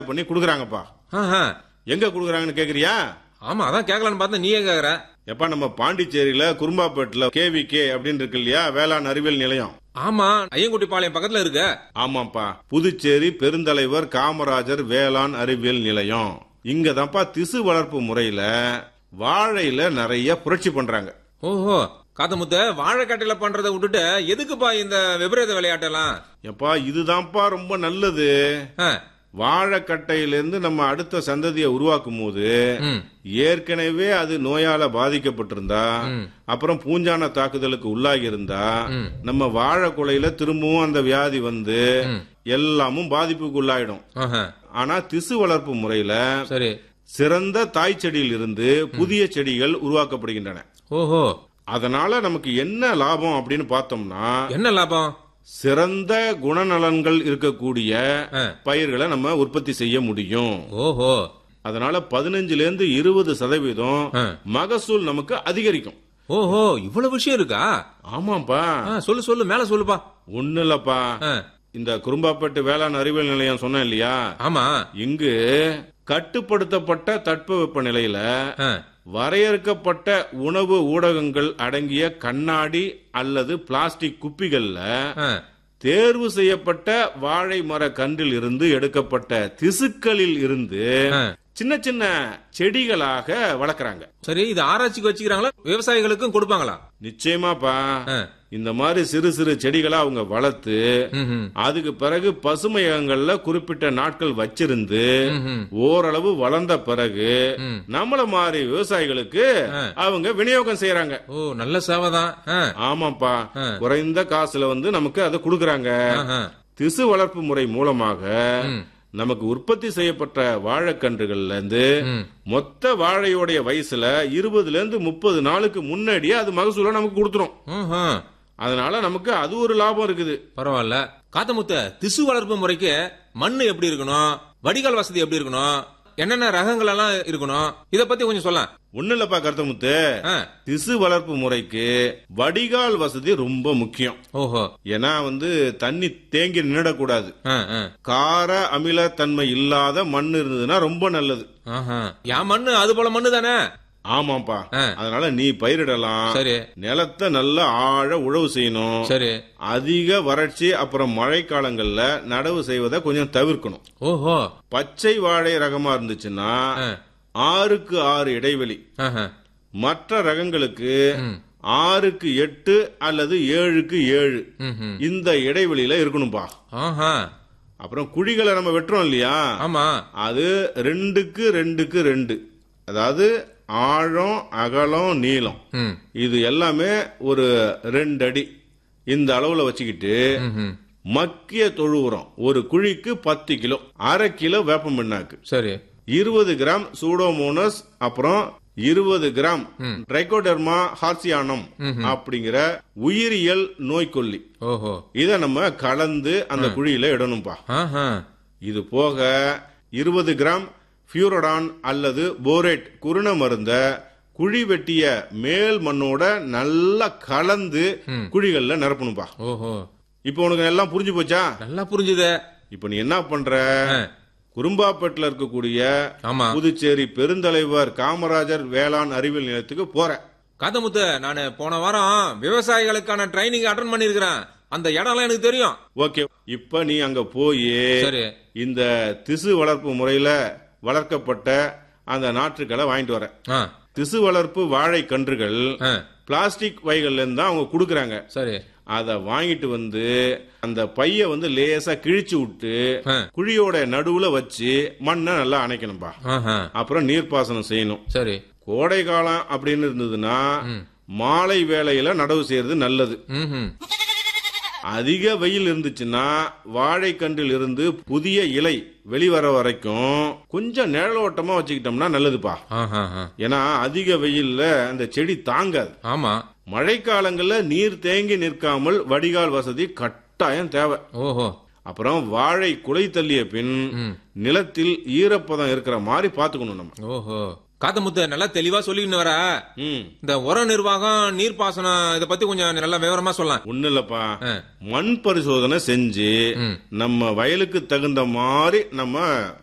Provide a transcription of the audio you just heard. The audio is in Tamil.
பண்ணி குடுக்குறாங்கப்பா ஆஹா. எங்க குடுக்குறாங்கன்னு கேக்குறியா ஆமா அதான் கேட்கலான்னு பார்த்தா நீயே கேக்குற எப்பா நம்ம பாண்டிச்சேரியில குறும்பாப்பேட்டில் கேவிகே அப்படின்னு இருக்கு இல்லையா வேளாண் அறிவியல் நிலையம் ஆமா ஐயங்குட்டி பாளையம் பக்கத்துல இருக்கு ஆமாப்பா புதுச்சேரி பெருந்தலைவர் காமராஜர் வேளாண் அறிவியல் நிலையம் இங்க தான்ப்பா திசு வளர்ப்பு முறையில வாழையில நிறைய புரட்சி பண்றாங்க ஓஹோ காத்தமுத்த வாழைக்கட்டையில பண்றதை விட்டுட்டு எதுக்குப்பா இந்த விபரீத விளையாட்டெல்லாம் எப்பா இதுதான்ப்பா ரொம்ப நல்லது ஆ, வாழைக்கட்டையிலிருந்து நம்ம அடுத்த சந்ததியை உருவாக்கும் போது ம், ஏற்கனவே அது நோயால பாதிக்கப்பட்டிருந்தா ம். அப்புறம் பூஞ்சான தாக்குதலுக்கு உள்ளாகி இருந்தா ம். நம்ம வாழை குலையில திரும்பவும் அந்த வியாதி வந்து ம். எல்லாமும் பாதிப்புக்கு உள்ளாயிடும் ஆஹா. ஆனா திசு வளர்ப்பு முறையில சரி சிறந்த தாய் செடியில் இருந்து புதிய செடிகள் உருவாக்கப்படுகின்றன ஓஹோ அதனால நமக்கு என்ன லாபம் அப்படின்னு பார்த்தோம்னா என்ன லாபம் சிறந்த குணநலன்கள் இருக்கக்கூடிய ஆ. பயிர்களை நம்ம உற்பத்தி செய்ய முடியும் ஓஹோ அதனால பதினஞ்சுல இருந்து இருபது சதவீதம் ஆ. மகசூல் நமக்கு அதிகரிக்கும் ஓஹோ இவ்வளவு விஷயம் இருக்கா ஆமாப்பா ஆ, சொல்லு சொல்லு மேல சொல்லுப்பா ஒண்ணு இல்லப்பா ஆ, இந்த குறும்பாப்பட்டு வேளாண் அறிவியல் நிலையம் சொன்னேன் இல்லையா ஆமா இங்கு கட்டுப்படுத்தப்பட்ட தட்பவெப்ப நிலையில ஆ, வரையறுக்கப்பட்ட உணவு ஊடகங்கள் அடங்கிய கண்ணாடி அல்லது பிளாஸ்டிக் குப்பிகள்ல ஆ. தேர்வு செய்யப்பட்ட வாழை மர கன்றில் இருந்து எடுக்கப்பட்ட திசுக்களில் இருந்து ஆ. சின்ன சின்ன செடிகளாக வளர்க்கறாங்க சரி இது ஆராய்ச்சிக்கு வச்சுக்கிறாங்களா விவசாயிகளுக்கும் கொடுப்பாங்களா நிச்சயமாப்பா ஆ. இந்த மாதிரி சிறு சிறு செடிகளா அவங்க வளர்த்து ம்ஹும். அதுக்கு பிறகு பசுமையகங்கள்ல குறிப்பிட்ட நாட்கள் வச்சிருந்து ம்ஹும். ஓரளவு வளர்ந்த பிறகு ம். நம்மள மாதிரி விவசாயிகளுக்கு ஆ. அவங்க விநியோகம் செய்யறாங்க ஓ நல்ல சேவைதான் ஆ, ஆமாப்பா ஆ. குறைந்த காசுல வந்து நமக்கு அதை கொடுக்கறாங்க ஆஹா. திசு வளர்ப்பு முறை மூலமாக ம். நமக்கு உற்பத்தி செய்யப்பட்ட வாழைக்கன்றுகள்ல இருந்து ம். மொத்த வாழையோடைய வயசுல இருபதுல இருந்து முப்பது நாளுக்கு முன்னாடியே அது மகசூல நமக்கு கொடுத்துரும் ம்ஹும். அதனால நமக்கு அது ஒரு லாபம் இருக்குது பரவாயில்ல காத்தமுத்த திசு வளர்ப்பு முறைக்கு மண்ணு எப்படி இருக்கணும் வடிகால் வசதி எப்படி இருக்கணும் என்னென்ன ரகங்கள் எல்லாம் இருக்கணும் இத பத்தி கொஞ்சம் சொல்ல ஒண்ணு இல்லப்பா கருத்தமுத்து திசு வளர்ப்பு முறைக்கு வடிகால் வசதி ரொம்ப முக்கியம் ஓஹோ ஏன்னா வந்து தண்ணி தேங்கி நின்னுடக்கூடாது ஆ, ஆ. கார அமில தன்மை இல்லாத மண் இருந்ததுன்னா ரொம்ப நல்லது ஆஹா. என் மண்ணு அது போல மண்ணு தானே ஆமாப்பா ஆ. அதனால நீ பயிரிடலாம் சரி நிலத்தை நல்லா ஆழ உழவு செய்யணும் சரி அதிக வறட்சி அப்புறம் மழைக்காலங்கள்ல நடவு செய்வதை கொஞ்சம் தவிர்க்கணும் ஓஹோ பச்சை வாழை ரகமா இருந்துச்சுன்னா ஆ. ஆறுக்கு ஆறு இடைவெளி ஆஹா. மற்ற ரகங்களுக்கு ம். ஆறுக்கு எட்டு அல்லது ஏழுக்கு ஏழு ம்ஹும். இந்த இடைவெளியில இருக்கணும்பா ஆஹா. அப்புறம் குழிகளை நம்ம வெட்டுறோம் இல்லையா ஆமா அது ரெண்டுக்கு ரெண்டுக்கு ரெண்டு அதாவது ஆழம் அகலம் நீளம் ம். இது எல்லாமே ஒரு ரெண்டு அடி இந்த அளவுல வச்சுக்கிட்டு ம்ஹும். மக்கிய தொழு உரம் ஒரு குழிக்கு பத்து கிலோ அரை கிலோ வேப்ப மண்ணாக்கு சரி இருபது கிராம் சூடோமோனஸ் அப்புறம் இருபது கிராம் ட்ரைகோடெர்மா ஹார்சியானம் அப்படிங்கிற உயிரியல் நோய்க்கொல்லி ஓஹோ இத நம்ம கலந்து அந்த குழியில இடணும்பா ஆஹா. இது போக இருபது கிராம் பியூரடான் அல்லது போரேட் குருண மருந்த குழி வெட்டிய மேல் மண்ணோட நல்லா கலந்து குழிகள்ல நிரப்பணும்பா ஓஹோ இப்போ உனக்கு எல்லாம் புரிஞ்சு போச்சா நல்லா புரிஞ்சுது இப்போ நீ என்ன பண்ற ஆ. குறும்பாப்பேட்டில் இருக்கக்கூடிய ஆமா புதுச்சேரி பெருந்தலைவர் காமராஜர் வேளாண் அறிவியல் நிலையத்துக்கு போற காத்தமுத்து நானு போன வாரம் விவசாயிகளுக்கான ட்ரைனிங் அட்டன் பண்ணிருக்கிறேன் அந்த இடம்லாம் எனக்கு தெரியும் ஓகே இப்ப நீ அங்க போய் சரி இந்த திசு வளர்ப்பு முறையில வளர்க்கப்பட்ட அந்த நாற்றுக்களை வாங்கிட்டு வர ஆ, திசு வளர்ப்பு வாழை கன்றுகள் ஆ, பிளாஸ்டிக் பைகள்ல இருந்து தான் அவங்க கொடுக்கறாங்க சரி அதை வாங்கிட்டு வந்து அந்த பைய வந்து லேசா கிழிச்சு விட்டு ஆ. குழியோட நடுவுல வச்சு மண்ணை நல்லா அணைக்கணும்பா ஆஹா. அப்புறம் நீர்ப்பாசனம் செய்யணும் சரி கோடை காலம் அப்படின்னு இருந்ததுன்னா மாலை வேளையில நடவு செய்யறது நல்லது ம்ஹும். அதிக வெயில் இருந்துச்சுன்னா வாழைக்கன்றில் இருந்து புதிய இலை வெளிவர வரைக்கும் கொஞ்சம் நிழலோட்டமா வச்சுக்கிட்டோம்னா நல்லதுப்பா ஆஹா, ஆ. ஏன்னா அதிக வெயில்ல அந்த செடி தாங்காது ஆமா மழைக்காலங்கள்ல நீர் தேங்கி நிற்காமல் வடிகால் வசதி கட்டாயம் தேவை ஓஹோ அப்புறம் வாழை குலை தள்ளிய பின் நிலத்தில் ஈரப்பதம் இருக்கிற மாதிரி பாத்துக்கணும் நம்ம ஓஹோ காத்தமுத்து நல்லா தெளிவா சொல்லின்னு வர ம் இந்த உர நிர்வாகம் நீர்ப்பாசனம் இத பத்தி கொஞ்சம் நல்லா விவரமா சொல்லலாம் ஒண்ணு இல்லப்பா ஆ. மண் பரிசோதனை செஞ்சு ம். நம்ம வயலுக்கு தகுந்த மாதிரி நம்ம